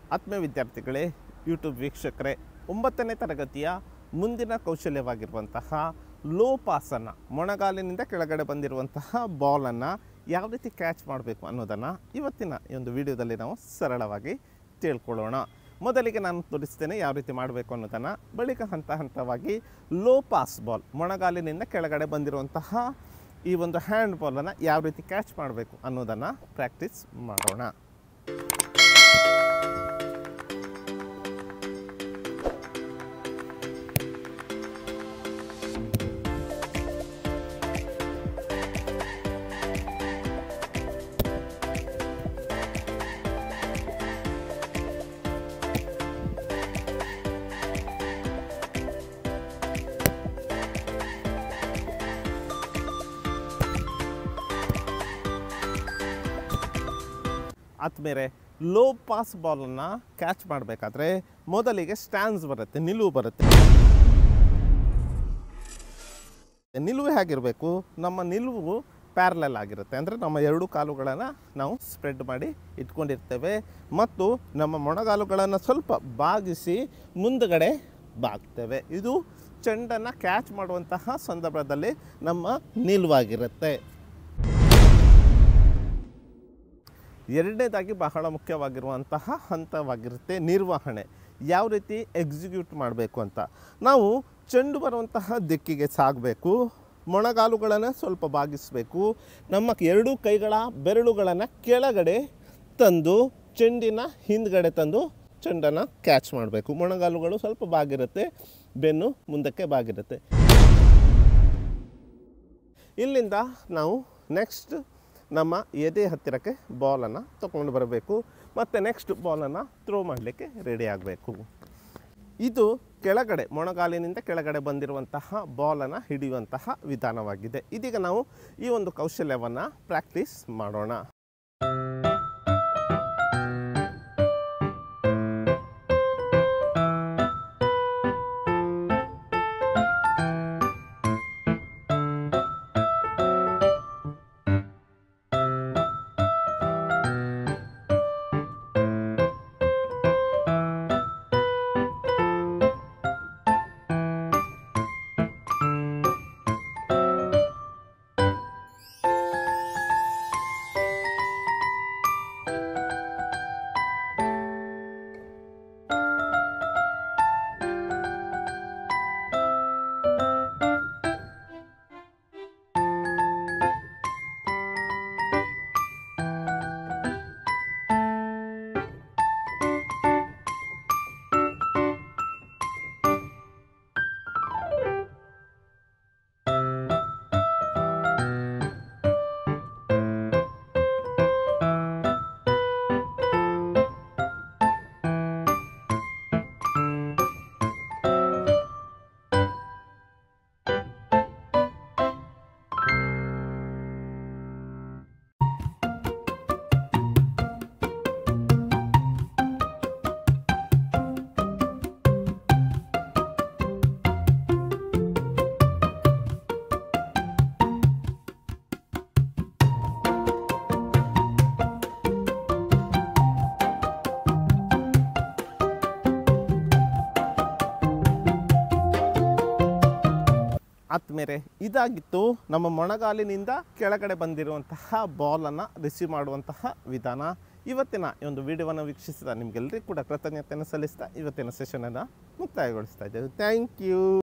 ಆತ್ಮೀಯ ವಿದ್ಯಾರ್ಥಿಗಳೇ ಯೂಟ್ಯೂಬ್ ವೀಕ್ಷಕರೇ ಒಂಬತ್ತನೇ ತರಗತಿಯ ಮುಂದಿನ ಕೌಶಲ್ಯವಾಗಿರುವಂತಹ ಲೋಪಾಸನ ಮೊಣಗಾಲಿನಿಂದ ಕೆಳಗಡೆ ಬಂದಿರುವಂತಹ ಬಾಲನ್ನು ಯಾವ ರೀತಿ ಕ್ಯಾಚ್ ಮಾಡಬೇಕು ಅನ್ನೋದನ್ನು ಇವತ್ತಿನ ಈ ಒಂದು ವಿಡಿಯೋದಲ್ಲಿ ನಾವು ಸರಳವಾಗಿ ತಿಳ್ಕೊಳ್ಳೋಣ ಮೊದಲಿಗೆ ನಾನು ತೋರಿಸ್ತೇನೆ ಯಾವ ರೀತಿ ಮಾಡಬೇಕು ಅನ್ನೋದನ್ನು ಬಳಿಕ ಹಂತ ಹಂತವಾಗಿ ಲೋ ಪಾಸ್ ಬಾಲ್ ಮೊಣಗಾಲಿನಿಂದ ಕೆಳಗಡೆ ಬಂದಿರುವಂತಹ ಈ ಒಂದು ಹ್ಯಾಂಡ್ ಬಾಲನ್ನು ಯಾವ ರೀತಿ ಕ್ಯಾಚ್ ಮಾಡಬೇಕು ಅನ್ನೋದನ್ನು ಪ್ರಾಕ್ಟೀಸ್ ಮಾಡೋಣ ಆದಮೇಲೆ ಲೋ ಪಾಸ್ ಬಾಲನ್ನು ಕ್ಯಾಚ್ ಮಾಡಬೇಕಾದ್ರೆ ಮೊದಲಿಗೆ ಸ್ಟ್ಯಾಂಡ್ಸ್ ಬರುತ್ತೆ ನಿಲುವು ಬರುತ್ತೆ ನಿಲುವು ಹೇಗಿರಬೇಕು ನಮ್ಮ ನಿಲುವು ಪ್ಯಾರಲಲ್ ಆಗಿರುತ್ತೆ ಅಂದರೆ ನಮ್ಮ ಎರಡು ಕಾಲುಗಳನ್ನು ನಾವು ಸ್ಪ್ರೆಡ್ ಮಾಡಿ ಇಟ್ಕೊಂಡಿರ್ತೇವೆ ಮತ್ತು ನಮ್ಮ ಮೊಣಗಾಲುಗಳನ್ನು ಸ್ವಲ್ಪ ಬಾಗಿಸಿ ಮುಂದುಗಡೆ ಬಾಗ್ತೇವೆ ಇದು ಚೆಂಡನ್ನು ಕ್ಯಾಚ್ ಮಾಡುವಂತಹ ಸಂದರ್ಭದಲ್ಲಿ ನಮ್ಮ ನಿಲುವಾಗಿರುತ್ತೆ ಎರಡನೇದಾಗಿ ಬಹಳ ಮುಖ್ಯವಾಗಿರುವಂತಹ ಹಂತವಾಗಿರುತ್ತೆ ನಿರ್ವಹಣೆ ಯಾವ ರೀತಿ ಎಕ್ಸಿಕ್ಯೂಟ್ ಮಾಡಬೇಕು ಅಂತ ನಾವು ಚೆಂಡು ಬರುವಂತಹ ದಿಕ್ಕಿಗೆ ಸಾಗಬೇಕು ಮೊಣಗಾಲುಗಳನ್ನು ಸ್ವಲ್ಪ ಬಾಗಿಸಬೇಕು ನಮ್ಮ ಎರಡೂ ಕೈಗಳ ಬೆರಳುಗಳನ್ನು ಕೆಳಗಡೆ ತಂದು ಚೆಂಡಿನ ಹಿಂದ್ಗಡೆ ತಂದು ಚೆಂಡನ್ನು ಕ್ಯಾಚ್ ಮಾಡಬೇಕು ಮೊಣಗಾಲುಗಳು ಸ್ವಲ್ಪ ಬಾಗಿರುತ್ತೆ ಬೆನ್ನು ಮುಂದಕ್ಕೆ ಬಾಗಿರುತ್ತೆ ಇಲ್ಲಿಂದ ನಾವು ನೆಕ್ಸ್ಟ್ ನಮ್ಮ ಎದೆ ಹತ್ತಿರಕ್ಕೆ ಬಾಲನ್ನು ತಗೊಂಡು ಬರಬೇಕು ಮತ್ತು ನೆಕ್ಸ್ಟ್ ಬಾಲನ್ನು ಥ್ರೋ ಮಾಡಲಿಕ್ಕೆ ರೆಡಿ ಆಗಬೇಕು ಇದು ಕೆಳಗಡೆ ಮೊಣಗಾಲಿನಿಂದ ಕೆಳಗಡೆ ಬಂದಿರುವಂತಹ ಬಾಲನ್ನು ಹಿಡಿಯುವಂತಹ ವಿಧಾನವಾಗಿದೆ ಇದೀಗ ನಾವು ಈ ಒಂದು ಕೌಶಲ್ಯವನ್ನು ಪ್ರಾಕ್ಟೀಸ್ ಮಾಡೋಣ ಆದಮೇಲೆ ಇದಾಗಿತ್ತು ನಮ್ಮ ಮೊಣಗಾಲಿನಿಂದ ಕೆಳಗಡೆ ಬಂದಿರುವಂತಹ ಬಾಲನ್ನು ರಿಸೀವ್ ಮಾಡುವಂತಹ ವಿಧಾನ ಇವತ್ತಿನ ಈ ಒಂದು ವಿಡಿಯೋವನ್ನು ವೀಕ್ಷಿಸಿದ ನಿಮಗೆಲ್ಲರಿಗೂ ಕೂಡ ಕೃತಜ್ಞತೆಯನ್ನು ಸಲ್ಲಿಸ್ತಾ ಇವತ್ತಿನ ಸೆಷನನ್ನು ಮುಕ್ತಾಯಗೊಳಿಸ್ತಾ ಇದ್ದೇವೆ ಥ್ಯಾಂಕ್ ಯು